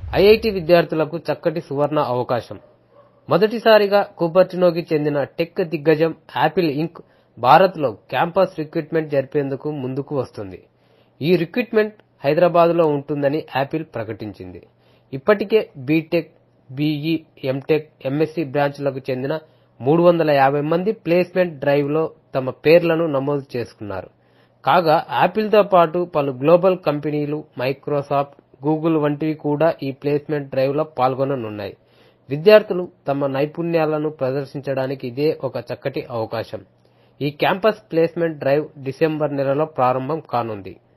IIT విద్యార్థులకు చక్కటి సువర్ణ అవకాశం మొదటిసారిగా కూపర్టినోకి చెందిన టెక్ దిగ్గజం యాపిల్ ఇంక్ భారత్లో క్యాంపస్ రిక్రూట్మెంట్ జరిపేందుకు ముందుకు వస్తుంది ఈ రిక్రూట్మెంట్ హైదరాబాద్లో ఉంటుందని యాపిల్ ప్రకటించింది ఇప్పటికే బీటెక్ బీఈ ఎంటెక్ ఎంఎస్సీ బ్రాంచ్లకు చెందిన మూడు వందల యాభై మంది ప్లేస్మెంట్ డ్రైవ్లో తమ పేర్లను నమోదు చేసుకున్నారు కాగా యాపిల్తో పాటు పలు గ్లోబల్ కంపెనీలు మైక్రోసాఫ్ట్ గూగుల్ వంటివి కూడా ఈ ప్లేస్మెంట్ డ్రైవ్లో పాల్గొననున్నాయి విద్యార్థులు తమ నైపుణ్యాలను ప్రదర్శించడానికి ఇదే ఒక చక్కటి అవకాశం ఈ క్యాంపస్ ప్లేస్మెంట్ డ్రైవ్ డిసెంబర్ నెలలో ప్రారంభం కానుంది